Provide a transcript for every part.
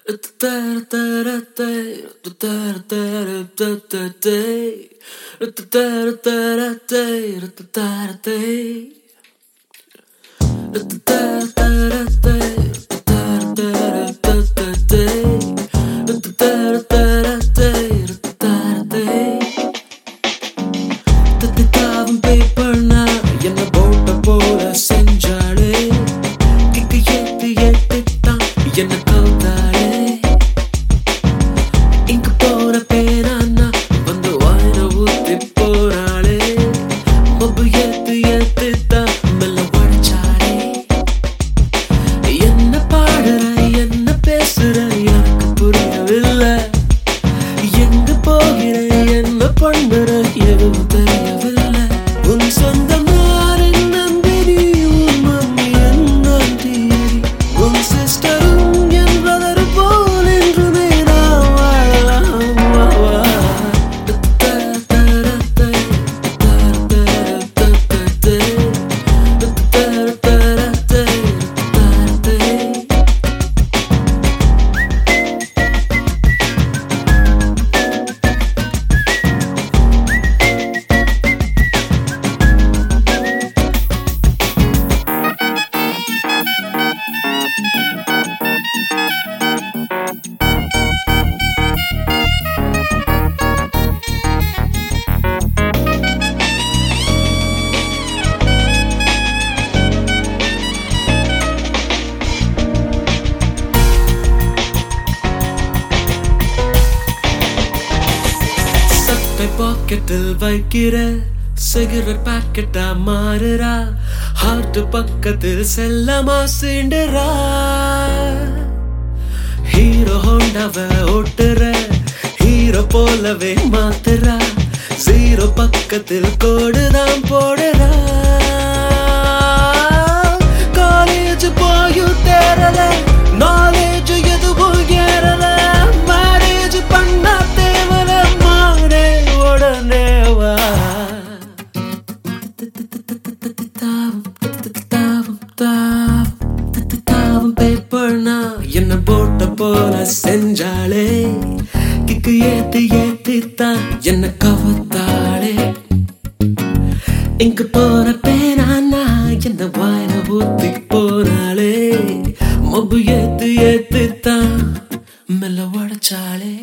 தத்தித்தாவும் பேப்பர்னா என்ன போட்ட போல செஞ்சாளே கிக்கு ஏத்து ஏத்துத்தான் என்ன கவுத்தாளே இங்க போற பேனான்னா வந்து வாயில ஊத்தி போறாளே மொபு ஏத்து ஏத்துத்தான் மெல்ல உடைச்சாளே என்ன பாடுற என்ன பேசுற எனக்கு புரியவில்லை எங்க போகிற என்ன பண்ணுற எதுவும் தெரியவில்லை உன் சொந்தம் யாரின் நம்பினி உன் மம்மி என்ன தேடி உன் சிஸ்டரும் என் பிரதர் போல் என்றுமே நான் வாழலாம் வா, வா. சட்டை பாக்கெட்டில் வைக்கிற சிகரெட் பாக்கெட்டா மாறுறா ஹார்ட் பக்கத்தில் செல்லமா சீண்டுறா ஹீரோ ஹோண்டாவ ஓட்டுற ஹீரோ போலவே மாத்துறா ஜீரோ பக்கத்தில் கோடுதான் போடுறா காலேஜ் போயும் தேரல நாலேஜ் எதுவும் ஏறல மேரேஜ் பண்ண தேவல மாடே உடனே வா தாவும் பேப்பர்னா என்ன போட்ட போல செஞ்சாளே கிக்கு ஏத்து ஏத்தி தான் என்ன கவத்தாளே இங்க போற பேனானா என்ன வாயில ஊத்தி போனாளே மொபு ஏத்து ஏத்து தான் மெல்ல உடைச்சாளே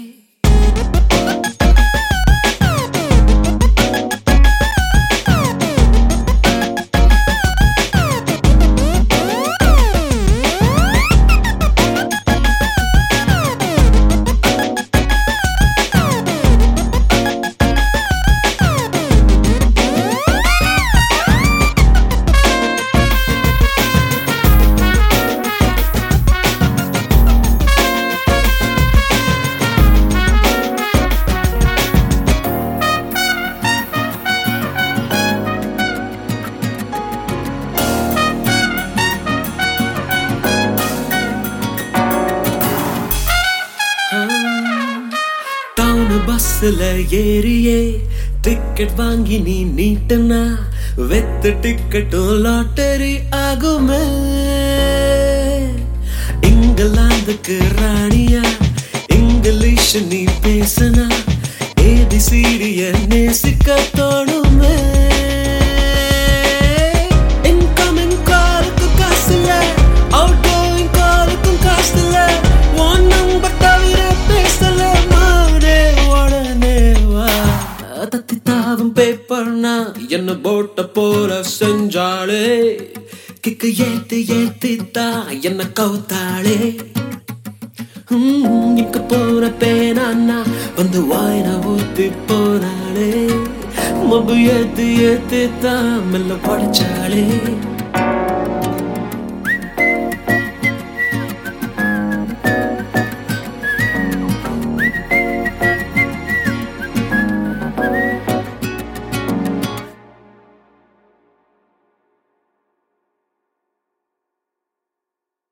டவுன் பஸ்ல ஏறியே டிக்கெட் வாங்கி நீ நீட்டுனா வெத்து டிக்கெட்டும் லாட்டரி ஆகுமே இங்கிலாந்துக்கு ராணியா இங்கிலீஷ் நீ பேசுனா ஏபிசிடிய நேசிக்க தோணுமே இன்கமிங் காலுக்கு காசு இல்ல அவுட் கோயிங் காலுக்கும் காசு இல்ல ஒன் நம்பர் தவிர பேசல மாறே உடனே வா தத்தி தாவும் பேப்பர்னா என்ன போட்ட போல செஞ்சாளே கிக்கு ஏத்து ஏத்தி தான் என்ன கவுத்தாளே ஹம், இங்க போற பேனான்னா வந்து வாயின ஊத்தி போனாளே மொபு ஏத்து ஏத்து தான் மெல்ல படைச்சாளே